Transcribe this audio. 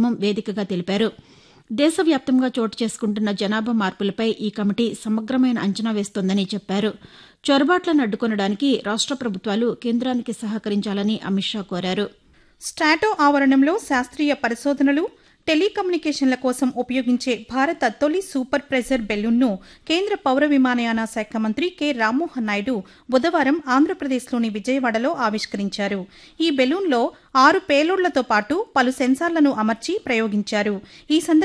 ఉద్యమం వేదికగా తెలిపారు దేశవ్యాప్తంగా చోటు చేసుకుంటున్న జనాభా మార్పులపై ఈ కమిటీ సమగ్రమైన అంచనా వేస్తోందని చెప్పారు చొరబాట్లను అడ్డుకొనడానికి రాష్ట ప్రభుత్వాలు కేంద్రానికి సహకరించాలని అమిత్ షా కోరారు స్టాటో ఆవరణంలో శాస్త్రీయ పరిశోధనలు టెలికమ్యూనికేషన్ల కోసం ఉపయోగించే భారత తొలి సూపర్ ప్రెజర్ బెలూన్ను కేంద్ర పౌర విమానయాన శాఖ మంత్రి కె రామ్మోహన్ నాయుడు బుధవారం ఆంధ్రప్రదేశ్లోని విజయవాడలో ఆవిష్కరించారు ఈ బెలూన్లో ఆరు పేలోడ్లతో పాటు పలు సెన్సార్లను అమర్చి ప్రయోగించారు ఈ సందర్భంగా